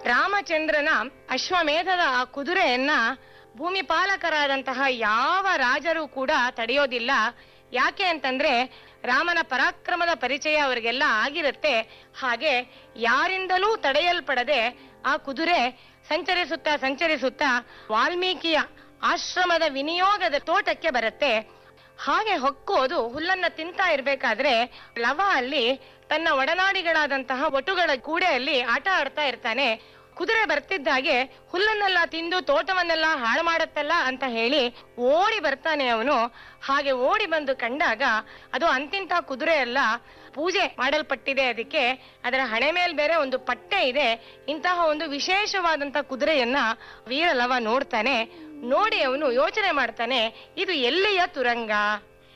ರಾಮಚಂದ್ರನ ಅಶ್ವಮೇಧದ ಆ ಕುದುರೆಯನ್ನ ಭೂಮಿ ಪಾಲಕರಾದಂತಹ ಯಾವ ರಾಜರು ಕೂಡ ತಡೆಯೋದಿಲ್ಲ ಯಾಕೆ ಅಂತಂದ್ರೆ ರಾಮನ ಪರಾಕ್ರಮದ ಪರಿಚಯ ಅವರಿಗೆಲ್ಲ ಆಗಿರುತ್ತೆ ಹಾಗೆ ಯಾರಿಂದಲೂ ತಡೆಯಲ್ಪಡದೆ ಆ ಕುದುರೆ ಸಂಚರಿಸುತ್ತಾ ಸಂಚರಿಸುತ್ತಾ ವಾಲ್ಮೀಕಿಯ ಆಶ್ರಮದ ವಿನಿಯೋಗದ ತೋಟಕ್ಕೆ ಬರುತ್ತೆ ಹಾಗೆ ಹೊಕ್ಕೋದು ಹುಲ್ಲನ್ನ ತಿಂತಾ ಇರ್ಬೇಕಾದ್ರೆ ಲವ ಅಲ್ಲಿ ತನ್ನ ಒಡನಾಡಿಗಳಾದಂತಹ ಒಟುಗಳ ಕೂಡೆಯಲ್ಲಿ ಆಟ ಆಡ್ತಾ ಇರ್ತಾನೆ ಕುದುರೆ ಬರ್ತಿದ್ದಾಗೆ ಹುಲ್ಲನ್ನೆಲ್ಲ ತಿಂದು ತೋಟವನ್ನೆಲ್ಲ ಹಾಳು ಮಾಡತ್ತಲ್ಲ ಅಂತ ಹೇಳಿ ಓಡಿ ಬರ್ತಾನೆ ಅವನು ಹಾಗೆ ಓಡಿ ಬಂದು ಕಂಡಾಗ ಅದು ಅಂತಿಂತ ಕುದುರೆ ಅಲ್ಲ ಪೂಜೆ ಮಾಡಲ್ಪಟ್ಟಿದೆ ಅದಕ್ಕೆ ಅದರ ಹಣೆ ಮೇಲೆ ಬೇರೆ ಒಂದು ಪಟ್ಟೆ ಇದೆ ಇಂತಹ ಒಂದು ವಿಶೇಷವಾದಂತ ಕುದುರೆಯನ್ನ ವೀರಲವ ನೋಡ್ತಾನೆ ನೋಡಿ ಅವನು ಯೋಚನೆ ಮಾಡ್ತಾನೆ ಇದು ಎಲ್ಲಿಯ ತುರಂಗ